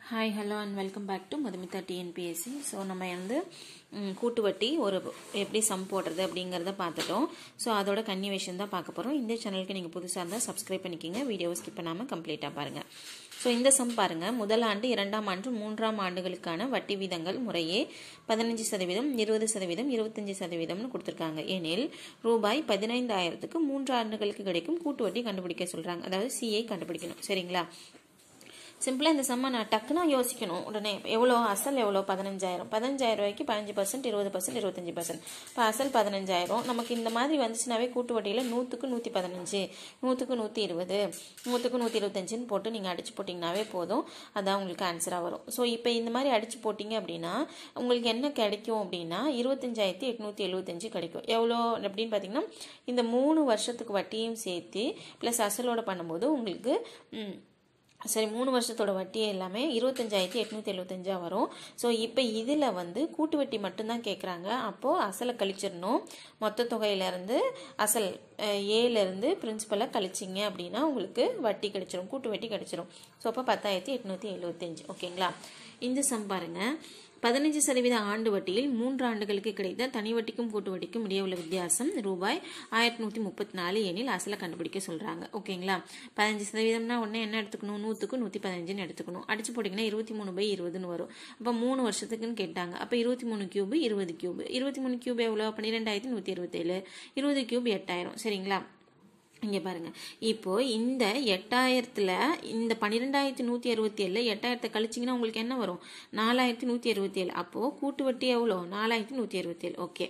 hi hello and welcome back to Madhumitha TNPSC so நம்ம வந்து ம், கூட்டு வட்டி ஒரு எப்படி சம் போடுறது அப்படிங்கிறத பார்த்துட்டோம் ஸோ அதோட கன்னிவேஷன் தான் பார்க்க போகிறோம் இந்த சேனலுக்கு நீங்கள் புதுசாக இருந்தால் சப்ஸ்கிரைப் பண்ணிக்கிங்க வீடியோவை ஸ்கிப் பண்ணாமல் கம்ப்ளீட்டாக பாருங்கள் ஸோ இந்த சம் பாருங்கள் முதல் ஆண்டு இரண்டாம் ஆண்டு மூன்றாம் ஆண்டுகளுக்கான வட்டி வீதங்கள் முறையே பதினஞ்சு சதவீதம் இருபது சதவீதம் இருபத்தஞ்சு சதவீதம்னு கொடுத்துருக்காங்க எனில் ரூபாய் பதினைந்தாயிரத்துக்கு மூன்று ஆண்டுகளுக்கு கிடைக்கும் கூட்டு வட்டி கண்டுபிடிக்க சொல்கிறாங்க அதாவது சிஐ கண்டுபிடிக்கணும் சரிங்களா சிம்பிளாக இந்த சம்மை நான் டக்குனா யோசிக்கணும் உடனே எவ்வளோ அசல் எவ்வளோ பதினஞ்சாயிரம் பதினஞ்சாயிரம் ரூபாய்க்கு பதினஞ்சு பர்சன்ட் இருபது பர்சன்ட் இருபத்தஞ்சி பர்சன்ட் இப்போ அசல் பதினஞ்சாயிரம் நமக்கு இந்த மாதிரி வந்துச்சுனாவே கூட்டு வட்டியில் நூற்றுக்கு நூற்றி பதினஞ்சு நூற்றுக்கு நூற்றி இருபது நூற்றுக்கு நூற்றி இருபத்தஞ்சுன்னு போட்டு நீங்கள் அடிச்சு போட்டிங்கனாவே போதும் அதான் உங்களுக்கு ஆன்சராக வரும் ஸோ இப்போ இந்த மாதிரி அடிச்சு போட்டிங்க அப்படின்னா உங்களுக்கு என்ன கிடைக்கும் அப்படின்னா இருபத்தஞ்சாயிரத்தி எட்நூற்றி எழுபத்தஞ்சு கிடைக்கும் எவ்வளோ அப்படின்னு பார்த்தீங்கன்னா இந்த மூணு வருஷத்துக்கு வட்டியும் சேர்த்து ப்ளஸ் அசலோட பண்ணும்போது உங்களுக்கு ம், சரி மூணு வருஷத்தோட வட்டி எல்லாமே இருபத்தஞ்சாயிரத்தி எட்நூற்றி எழுபத்தஞ்சா வரும் ஸோ இப்போ இதில் வந்து கூட்டு வட்டி மட்டும்தான் கேட்குறாங்க அப்போது அசலை கழிச்சிடணும் மொத்த தொகையிலேருந்து அசல் அஹ், ஏலேருந்து பிரின்சிபலை கழிச்சிங்க அப்படின்னா உங்களுக்கு வட்டி கிடைச்சிரும் கூட்டு வட்டி கிடைச்சிரும் ஸோ அப்போ பத்தாயிரத்தி எட்நூற்றி எழுபத்தஞ்சு ஓகேங்களா இந்த சம் பாருங்க பதினஞ்சு சதவீத ஆண்டு வட்டியில் மூன்று ஆண்டுகளுக்கு கிடைத்த தனி வட்டிக்கும் கூட்டு வட்டிக்கும் இடையே உள்ள வித்தியாசம் ரூபாய் ஆயிரத்தி நூற்றி முப்பத்தி நாலு எனில் அசலை கண்டுபிடிக்க சொல்கிறாங்க ஓகேங்களா பதினஞ்சு சதவீதம்னா உடனே என்ன எடுத்துக்கணும் நூற்றுக்கு நூற்றி பதினஞ்சுன்னு எடுத்துக்கணும் அடிச்சு போட்டிங்கன்னா இருபத்தி மூணு பை இருபதுன்னு வரும் அப்போ மூணு வருஷத்துக்குன்னு கேட்டாங்க அப்போ இருபத்தி மூணு கியூபு இருபது கியூபு இருபத்தி மூணு கியூப் எவ்வளோ பன்னிரெண்டாயிரத்தி நூற்றி இருபத்தேழு இருபது கியூப் எட்டாயிரம் சரிங்களா இங்கே பாருங்க இப்போ இந்த எட்டாயிரத்தில் இந்த பன்னிரெண்டாயிரத்தி நூற்றி அறுபத்தி ஏழில் எட்டாயிரத்தை கழிச்சிங்கன்னா உங்களுக்கு என்ன வரும் நாலாயிரத்தி நூற்றி அறுபத்தி ஏழு அப்போது கூட்டு வட்டி எவ்வளோ நாலாயிரத்தி நூற்றி அறுபத்தி ஏழு ஓகே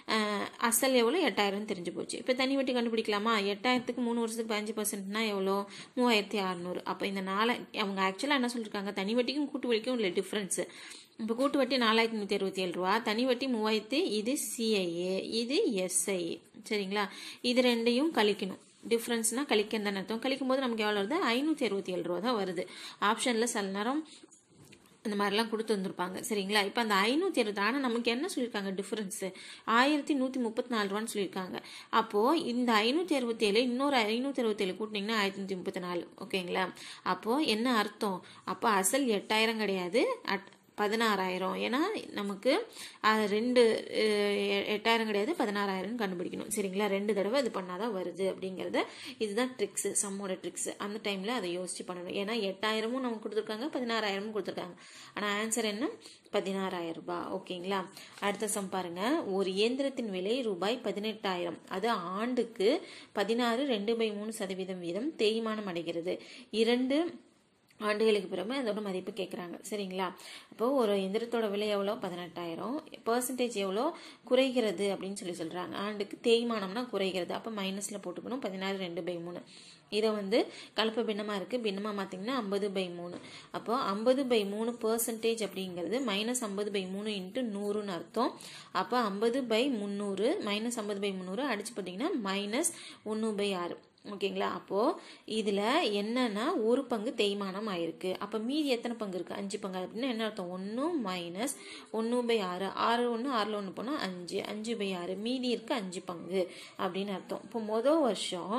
அசல் எவ்வளோ எட்டாயிரம் தெரிஞ்சு போச்சு இப்போ தனி வட்டி கண்டுபிடிக்கலாமா எட்டாயிரத்துக்கு மூணு வருஷத்துக்கு பதினஞ்சு பர்சன்ட்னா எவ்வளோ மூவாயிரத்தி அறநூறு அப்போ இந்த நாலு அவங்க ஆக்சுவலாக என்ன சொல்லியிருக்காங்க தனி வட்டிக்கும் கூட்டு வட்டிக்கும் உள்ள டிஃப்ரென்ஸு இப்போ கூட்டு வட்டி நாலாயிரத்தி நூற்றி அறுபத்தி ஏழு ரூபா தனி வட்டி மூவாயிரத்தி இது சிஐஏ இது எஸ்ஐஏ சரிங்களா இது ரெண்டையும் கழிக்கணும் டிஃப்ரென்ஸ்னால் கழிக்க தானே அர்த்தம் கழிக்கும் போது நமக்கு எவ்வளோ வருது ஐநூற்றி அறுபத்தி ஏழு ரூபா தான் வருது ஆப்ஷனில் சில நேரம் இந்த மாதிரிலாம் கொடுத்து வந்திருப்பாங்க சரிங்களா இப்போ அந்த ஐநூற்றி அறுபது ஆனால் நமக்கு என்ன சொல்லியிருக்காங்க டிஃப்ரென்ஸு ஆயிரத்தி நூற்றி முப்பத்தி நாலு ரூபான்னு சொல்லியிருக்காங்க அப்போது இந்த ஐநூற்றி அறுபத்தி ஏழு இன்னொரு ஐநூற்றி அறுபத்தேழு கூட்டினீங்கன்னா ஆயிரத்தி நூற்றி முப்பத்தி நாலு ஓகேங்களா அப்போது என்ன அர்த்தம் அப்போ அசல் எட்டாயிரம் கிடையாது அட் பதினாறாயிரம் ஏன்னா நமக்கு அது ரெண்டு அஹ், எட்டாயிரம் கிடையாது பதினாறாயிரம் கண்டுபிடிக்கணும் சரிங்களா ரெண்டு தடவை இது பண்ணாதான் வருது அப்படிங்கிறத இதுதான் ட்ரிக்ஸு சம்மோட ட்ரிக்ஸு அந்த டைமில் அதை யோசிச்சு பண்ணணும் ஏன்னா எட்டாயிரமும் நமக்கு கொடுத்துருக்காங்க பதினாறாயிரமும் கொடுத்துருக்காங்க ஆனால் ஆன்சர் என்ன பதினாறாயிரம் ரூபாய் ஓகேங்களா அடுத்த சம் பாருங்க ஒரு இயந்திரத்தின் விலை ரூபாய் பதினெட்டாயிரம் அது ஆண்டுக்கு பதினாறு ரெண்டு பை மூணு சதவீதம் வீதம் தேய்மானம் அடைகிறது இரண்டு ஆண்டுகளுக்கு பிறகு அதோட மதிப்பு கேட்குறாங்க சரிங்களா அப்போ ஒரு எந்திரத்தோட விலை எவ்வளோ பதினெட்டாயிரம் பர்சன்டேஜ் எவ்வளோ குறைகிறது அப்படின்னு சொல்லி சொல்கிறாங்க ஆண்டுக்கு தேய்மானம்னா குறைகிறது அப்போ மைனஸில் போட்டுக்கணும் பதினாறு ரெண்டு பை மூணு இதை வந்து கலப்பு பின்னமாக இருக்குது பின்னமாக பார்த்தீங்கன்னா ஐம்பது பை மூணு அப்போ ஐம்பது பை மூணு பர்சன்டேஜ் அப்படிங்கிறது மைனஸ் ஐம்பது பை மூணு இன்ட்டு நூறுன்னு அர்த்தம் அப்போ ஐம்பது பை முந்நூறு மைனஸ் ஐம்பது பை முந்நூறு அடிச்சு பார்த்தீங்கன்னா மைனஸ் ஒன்று பை ஆறு ஓகேங்களா அப்போது இதில் என்னன்னா ஒரு பங்கு தேய்மானம் ஆயிருக்கு அப்போ மீதி எத்தனை பங்கு இருக்குது அஞ்சு பங்கு அப்படின்னா என்ன அர்த்தம் ஒன்று மைனஸ் ஒன்று பை ஆறு ஆறு ஒன்று ஆறில் ஒன்று போனால் அஞ்சு அஞ்சு பை ஆறு மீதி இருக்கு அஞ்சு பங்கு அப்படின்னு அர்த்தம் இப்போ மொதல் வருஷம்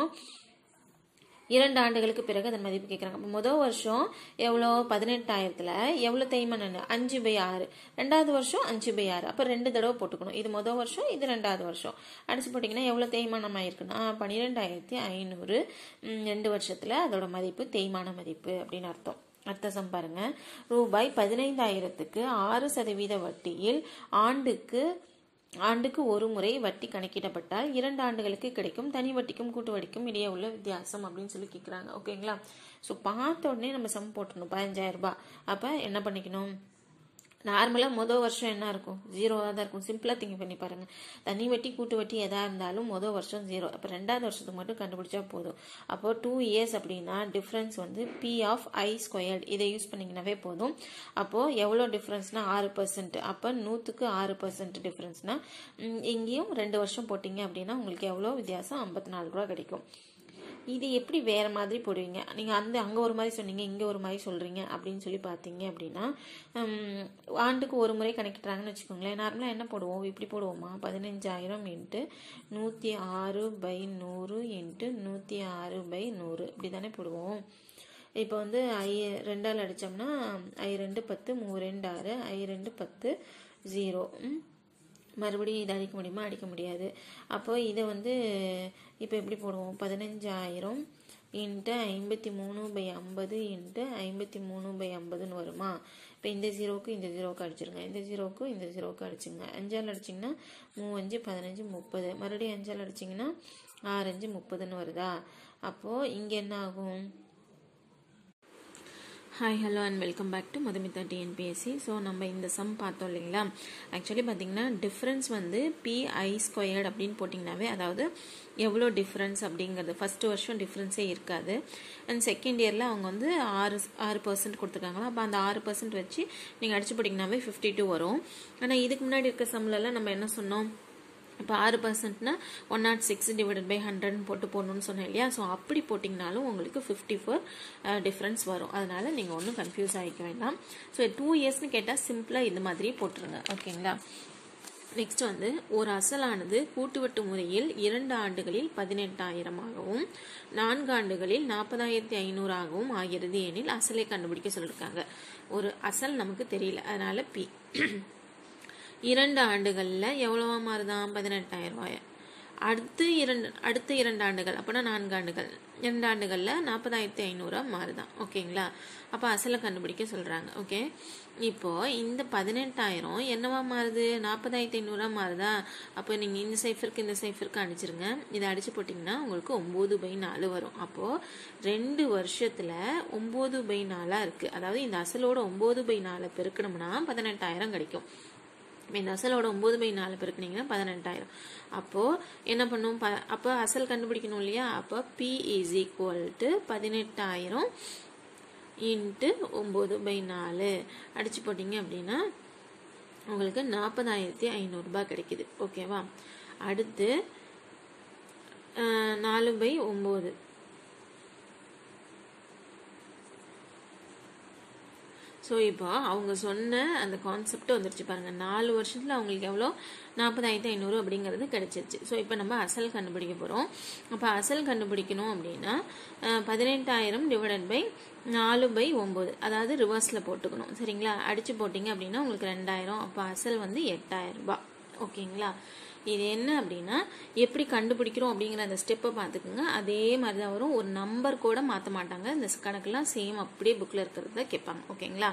இரண்டு ஆண்டுகளுக்கு பிறகு அதன் மதிப்பு கேட்குறாங்க அப்போ முதல் வருஷம் எவ்வளோ பதினெட்டாயிரத்தில் எவ்வளோ தேய்மானம் அஞ்சு பை ஆறு ரெண்டாவது வருஷம் அஞ்சு பை ஆறு அப்போ ரெண்டு தடவை போட்டுக்கணும் இது முதல் வருஷம் இது ரெண்டாவது வருஷம் அடிச்சு போட்டிங்கன்னா எவ்வளோ தேய்மானம் ஆயிருக்குன்னா பன்னிரெண்டாயிரத்தி ஐநூறு ம், ரெண்டு வருஷத்தில் அதோட மதிப்பு தேய்மான மதிப்பு அப்படின்னு அர்த்தம் அடுத்த சம் பாருங்க ரூபாய் பதினைந்தாயிரத்துக்கு ஆறு சதவீத வட்டியில் ஆண்டுக்கு ஆண்டுக்கு ஒரு முறை வட்டி கணக்கிடப்பட்டால் இரண்டு ஆண்டுகளுக்கு கிடைக்கும் தனி வட்டிக்கும் கூட்டு வட்டிக்கும் இடையே உள்ள வித்தியாசம் அப்படின்னு சொல்லி கேட்குறாங்க ஓகேங்களா ஸோ பார்த்த உடனே நம்ம சம் போட்டுடணும் பதினஞ்சாயிரம் ரூபாய் அப்போ என்ன பண்ணிக்கணும் நார்மலாக மொதல் வருஷம் என்ன இருக்கும் ஜீரோவாக தான் இருக்கும் சிம்பிளாக திங்க் பண்ணி பாருங்கள் தனி வட்டி கூட்டு வட்டி எதாக இருந்தாலும் மொதல் வருஷம் ஜீரோ அப்போ ரெண்டாவது வருஷத்துக்கு மட்டும் கண்டுபிடிச்சா போதும் அப்போது டூ இயர்ஸ் அப்படின்னா டிஃப்ரென்ஸ் வந்து பி ஆஃப் ஐ ஸ்கொயர்ட் இதை யூஸ் பண்ணிங்கனாவே போதும் அப்போது எவ்வளோ டிஃப்ரென்ஸ்னால் ஆறு பர்சன்ட் அப்போ நூற்றுக்கு ஆறு பர்சன்ட் டிஃப்ரென்ஸ்னால் இங்கேயும் ரெண்டு வருஷம் போட்டிங்க அப்படின்னா உங்களுக்கு எவ்வளோ வித்தியாசம் ஐம்பத்தி நாலு ரூபா கிடைக்கும் இது எப்படி வேற மாதிரி போடுவீங்க நீங்கள் அந்த அங்கே ஒரு மாதிரி சொன்னீங்க இங்கே ஒரு மாதிரி சொல்கிறீங்க அப்படின்னு சொல்லி பார்த்தீங்க அப்படின்னா ஹம், ஆண்டுக்கு ஒரு முறை கணக்கிட்டுறாங்கன்னு வச்சுக்கோங்களேன் நார்மலாக என்ன போடுவோம் இப்படி போடுவோமா பதினஞ்சாயிரம் இன்ட்டு நூற்றி ஆறு பை நூறு இன்ட்டு நூற்றி ஆறு பை நூறு இப்படி தானே போடுவோம் இப்போ வந்து ஐ ரெண்டால் அடித்தோம்னா ஐ ரெண்டு பத்து மூ ரெண்டு ஆறு ஐ ரெண்டு பத்து ஜீரோ மறுபடியும் இதை அடிக்க முடியுமா அடிக்க முடியாது அப்போ இதை வந்து இப்போ எப்படி போடுவோம் பதினஞ்சாயிரம் இன்ட்டு ஐம்பத்தி மூணு பை ஐம்பது இன்ட்டு ஐம்பத்தி மூணு பை ஐம்பதுன்னு வருமா இப்போ இந்த ஜீரோவுக்கு இந்த ஜீரோவுக்கு அடிச்சிருங்க இந்த ஜீரோவுக்கு இந்த ஜீரோவுக்கு அடிச்சுங்க அஞ்சால் அடிச்சிங்கன்னா மூவஞ்சு பதினஞ்சு முப்பது மறுபடியும் அஞ்சால் அடிச்சிங்கன்னா ஆறஞ்சு முப்பதுன்னு வருதா அப்போது இங்கே என்ன ஆகும் hi hello and welcome back to Madhumitha TNPSC so நம்ம இந்த சம் பார்த்தோம் இல்லைங்களா ஆக்சுவலி பார்த்தீங்கன்னா டிஃப்ரென்ஸ் வந்து பிஐ ஸ்கொயர்ட் அப்படின்னு போட்டிங்கனாவே அதாவது எவ்வளோ டிஃப்ரென்ஸ் அப்படிங்கிறது ஃபஸ்ட்டு வருஷம் டிஃப்ரென்ஸே இருக்காது அண்ட் செகண்ட் இயரில் அவங்க வந்து ஆறு ஆறு பர்சன்ட் கொடுத்துருக்காங்களா அப்போ அந்த ஆறு பர்சன்ட் வச்சு நீங்கள் அடிச்சு போட்டிங்கனாவே ஃபிஃப்டி டூ வரும் ஆனால் இதுக்கு முன்னாடி இருக்க சம்லலாம் நம்ம என்ன சொன்னோம் இப்போ ஆறு பர்சன்ட்னா one naught six divided by ஹண்ட்ரட்னு போட்டு போடணும்னு சொன்னேன் இல்லையா ஸோ அப்படி போட்டிங்கனாலும் உங்களுக்கு ஃபிஃப்டி ஃபோர் டிஃப்ரென்ஸ் வரும் அதனால நீங்கள் ஒன்றும் கன்ஃபியூஸ் ஆகிக்க வேண்டாம் ஸோ டூ இயர்ஸ்னு கேட்டால் சிம்பிளாக இது மாதிரியே போட்டுருங்க ஓகேங்களா நெக்ஸ்ட் வந்து ஒரு அசலானது கூட்டுவட்டு முறையில் இரண்டு ஆண்டுகளில் பதினெட்டாயிரமாகவும் நான்கு ஆண்டுகளில் நாற்பதாயிரத்தி ஐநூறாகவும் ஆகிறது எனில் அசலை கண்டுபிடிக்க சொல்லியிருக்காங்க ஒரு அசல் நமக்கு தெரியல அதனால பி இரண்டு ஆண்டுகளில் எவ்வளவா மாறுதான் பதினெட்டாயிரம் ரூபாய் அடுத்து இரண்டு அடுத்த இரண்டு ஆண்டுகள் அப்போனா நான்கு ஆண்டுகள் இரண்டு ஆண்டுகளில் நாற்பதாயிரத்தி ஐநூறுரூவா மாறுதான் ஓகேங்களா அப்போ அசலை கண்டுபிடிக்க சொல்கிறாங்க ஓகே இப்போது இந்த பதினெட்டாயிரம் என்னவா மாறுது நாற்பதாயிரத்தி ஐநூறுரூவா மாறுதா அப்போ நீங்கள் இந்த சைஃபருக்கு இந்த சைஃபருக்கு அடிச்சிருங்க இதை அடிச்சு போட்டிங்கன்னா உங்களுக்கு ஒம்பது பை நாலு வரும் அப்போது ரெண்டு வருஷத்தில் ஒம்பது பை நாலாக இருக்குது அதாவது இந்த அசலோட ஒம்பது பை நாலை பெருக்கணும்னா பதினெட்டாயிரம் கிடைக்கும் இந்த அசலோட ஒம்பது பை நாலு பெருக்குனீங்கன்னா பதினெட்டாயிரம் அப்போது என்ன பண்ணும் ப அப்போ அசல் கண்டுபிடிக்கணும் இல்லையா அப்போ பி இஸ் ஈக்குவல் டு பதினெட்டாயிரம் இன்ட்டு ஒம்பது பை நாலு அடிச்சு போட்டிங்க அப்படின்னா உங்களுக்கு நாற்பதாயிரத்தி ஐநூறுரூபா கிடைக்குது ஓகேவா அடுத்து நாலு பை ஒம்பது ஸோ இப்போ அவங்க சொன்ன அந்த கான்செப்ட் வந்துருச்சு பாருங்கள் நாலு வருஷத்தில் அவங்களுக்கு எவ்வளோ நாற்பதாயிரத்தி ஐநூறு அப்படிங்கிறது கிடைச்சிருச்சு ஸோ இப்போ நம்ம அசல் கண்டுபிடிக்க போகிறோம் அப்போ அசல் கண்டுபிடிக்கணும் அப்படின்னா பதினெட்டாயிரம் டிவைடட் பை நாலு பை ஒம்பது அதாவது ரிவர்ஸில் போட்டுக்கணும் சரிங்களா அடித்து போட்டிங்க அப்படின்னா உங்களுக்கு ரெண்டாயிரம் அப்போ அசல் வந்து எட்டாயிரம் ரூபாய் ஓகேங்களா இது என்ன அப்படின்னா எப்படி கண்டுபிடிக்கிறோம் அப்படிங்கிற அந்த ஸ்டெப்பை பார்த்துக்குங்க அதே மாதிரி தான் வரும் ஒரு நம்பர் கூட மாற்ற மாட்டாங்க இந்த கணக்கெல்லாம் சேம் அப்படியே புக்கில் இருக்கிறத கேட்பாங்க ஓகேங்களா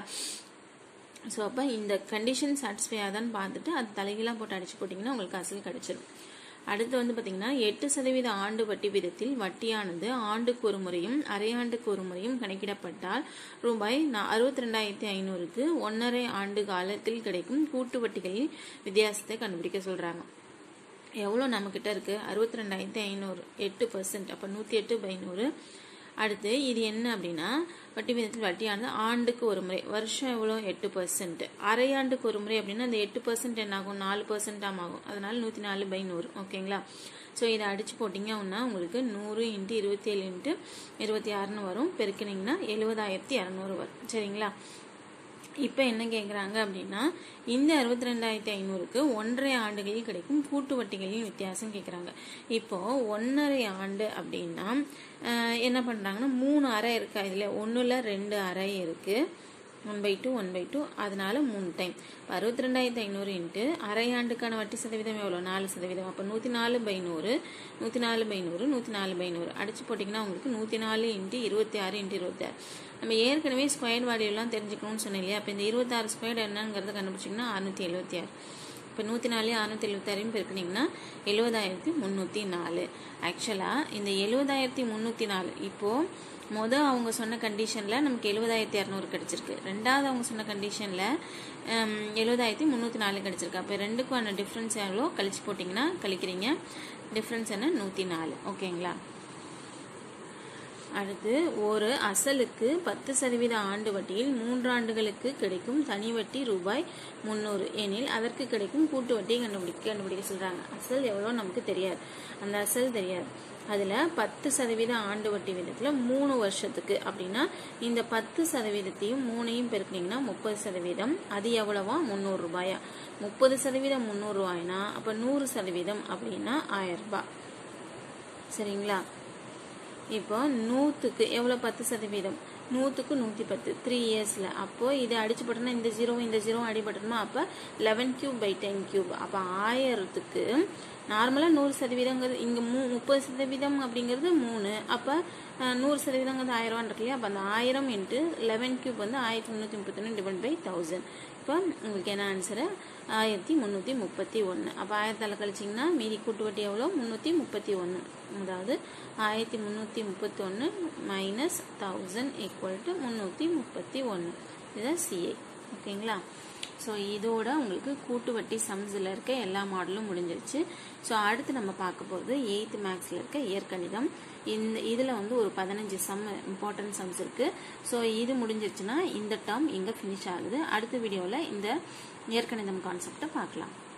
ஸோ அப்போ இந்த கண்டிஷன் சாட்டிஸ்ஃபை ஆகுதான்னு பார்த்துட்டு அது தலைகீழாக போட்டு அடிச்சு போட்டிங்கன்னா உங்களுக்கு அசல் கிடச்சிடும் அடுத்து வந்து பார்த்தீங்கன்னா எட்டு சதவீத ஆண்டு வட்டி விதத்தில் வட்டியானது ஆண்டுக்கு ஒரு முறையும் அரையாண்டுக்கு ஒரு முறையும் கணக்கிடப்பட்டால் ரூபாய் அறுபத்தி ரெண்டாயிரத்தி ஐநூறுக்கு ஒன்றரை ஆண்டு காலத்தில் கிடைக்கும் கூட்டு வட்டிகளில் வித்தியாசத்தை கண்டுபிடிக்க சொல்கிறாங்க எவ்வளோ நம்மக்கிட்ட இருக்குது அறுபத்தி ரெண்டாயிரத்தி ஐநூறு எட்டு பர்சன்ட் அப்போ நூற்றி எட்டு பை நூறு அடுத்து இது என்ன அப்படின்னா வட்டி விதத்தில் வட்டியானது ஆண்டுக்கு ஒரு முறை வருஷம் எவ்வளோ எட்டு பர்சன்ட் அரையாண்டுக்கு ஒரு முறை அப்படின்னா அந்த எட்டு பர்சன்ட் என்ன ஆகும் நாலு பர்சன்டாக ஆகும் அதனால நூற்றி நாலு பை நூறு ஓகேங்களா ஸோ இதை அடிச்சு போட்டிங்க அப்படின்னா உங்களுக்கு நூறு இன்ட்டு இருபத்தி ஏழு இன்ட்டு இருபத்தி ஆறுன்னு வரும் பெருக்கினீங்கன்னா எழுபதாயிரத்தி இரநூறு வரும் சரிங்களா இப்போ என்ன கேட்குறாங்க அப்படின்னா இந்த அறுபத்தி ரெண்டாயிரத்தி ஐநூறுக்கு ஒன்றரை ஆண்டுகளில் கிடைக்கும் கூட்டு வட்டிகளின் வித்தியாசம் கேட்குறாங்க இப்போது ஒன்றரை ஆண்டு அப்படின்னா என்ன பண்ணுறாங்கன்னா மூணு அறை இருக்கா இதில் ஒன்றில் ரெண்டு அறை இருக்குது one by two one by two அதனால மூணு டைம் இப்போ அறுபத்தி ரெண்டாயிரத்தி ஐநூறு இன்ட்டு அரையாண்டுக்கான வட்டி சதவீதம் எவ்வளோ நாலு சதவீதம் அப்போ நூற்றி நாலு பை நூறு நூற்றி நாலு பை நூறு நூற்றி நாலு பை நூறு அடிச்சு போட்டிங்கன்னா உங்களுக்கு நூற்றி நாலு இன்ட்டு இருபத்தி ஆறு இன்ட்டு இருபத்தி ஆறு நம்ம ஏற்கனவே ஸ்கொயர் வேல்யூலாம் தெரிஞ்சுக்கணும்னு சொன்னேன் இல்லையா அப்போ இந்த இருபத்தாறு ஸ்கொயர் என்னங்கிறத கண்டுபிடிச்சிங்கன்னா அறுநூற்றி எழுபத்தி ஆறு இப்போ நூற்றி நாலு அறுநூற்றி எழுபத்தாறையும் பெருக்கினீங்கன்னா எழுபதாயிரத்தி முந்நூற்றி நாலு ஆக்சுவலாக இந்த எழுபதாயிரத்தி முந்நூற்றி நாலு இப்போது மொதல் அவங்க சொன்ன கண்டிஷனில் நமக்கு எழுபதாயிரத்தி இரநூறு கிடச்சிருக்கு ரெண்டாவது அவங்க சொன்ன கண்டிஷனில் எழுபதாயிரத்தி முந்நூற்றி நாலு கிடச்சிருக்கு அப்போ ரெண்டுக்கான டிஃப்ரென்ஸ் எவ்வளோ கழிச்சு போட்டிங்கன்னா கழிக்கிறீங்க டிஃப்ரென்ஸ் என்ன நூற்றி நாலு ஓகேங்களா அடுத்து ஒரு அசலுக்கு பத்து சதவீத ஆண்டு வட்டியில் மூன்று ஆண்டுகளுக்கு கிடைக்கும் தனி வட்டி ரூபாய் முந்நூறு எனில் அதற்கு கிடைக்கும் கூட்டு வட்டியை கண்டுபிடிக்க கண்டுபிடிக்க சொல்கிறாங்க அசல் எவ்வளோ நமக்கு தெரியாது அந்த அசல் தெரியாது அதில் பத்து சதவீத ஆண்டு வட்டி விதத்தில் மூணு வருஷத்துக்கு அப்படின்னா இந்த பத்து சதவீதத்தையும் மூணையும் பெருக்கினீங்கன்னா முப்பது சதவீதம் அது எவ்வளவா முந்நூறு ரூபாயா முப்பது சதவீதம் முந்நூறு ரூபாய்னா அப்போ நூறு சதவீதம் அப்படின்னா ஆயிரம் ரூபாய் சரிங்களா இப்போ நூற்றுக்கு எவ்வளோ பத்து சதவீதம் நூற்றுக்கு நூற்றி பத்து த்ரீ இயர்ஸில் அப்போது இது அடிச்சு போட்டோம்னா இந்த ஜீரோவும் இந்த ஜீரோவும் அடிபட்டணுமா அப்போ eleven cube by ten cube அப்போ ஆயிரத்துக்கு நார்மலாக நூறு சதவீதங்கிறது இங்கே மூ முப்பது சதவீதம் அப்படிங்கிறது மூணு அப்போ நூறு சதவீதங்கிறது ஆயிரம் இருக்கு இல்லையா அப்போ அந்த ஆயிரம் இன்ட்டு லெவன் கியூப் வந்து ஆயிரத்தி முந்நூற்றி முப்பத்தொன்று டிவைட் பை தௌசண்ட் இப்போ உங்களுக்கு என்ன ஆன்சரு ஆயிரத்தி முந்நூற்றி முப்பத்தி ஒன்று அப்போ ஆயிரத்தால் கழிச்சிங்கன்னா மீதி கூட்டு வட்டி எவ்வளோ முந்நூற்றி முப்பத்தி ஒன்று அதாவது ஆயிரத்தி முந்நூற்றி முப்பத்தி ஒன்று மைனஸ் தௌசண்ட் ஈக்குவல் டு முந்நூற்றி முப்பத்தி ஒன்று இதுதான் சிஏ ஓகேங்களா ஸோ இதோட உங்களுக்கு கூட்டு வட்டி சம்ஸில் இருக்க எல்லா மாடலும் முடிஞ்சிருச்சு ஸோ அடுத்து நம்ம பார்க்க போகிறது எயித்து மேக்ஸில் இருக்க இயற்கணிதம் இந்த இதில் வந்து ஒரு பதினஞ்சு சம் இம்பார்ட்டன்ட் சம்ஸ் இருக்குது ஸோ இது முடிஞ்சிருச்சுன்னா இந்த டேர்ம் இங்கே ஃபினிஷ் ஆகுது அடுத்த வீடியோவில் இந்த இயற்கணிதம் கான்செப்டை பார்க்கலாம்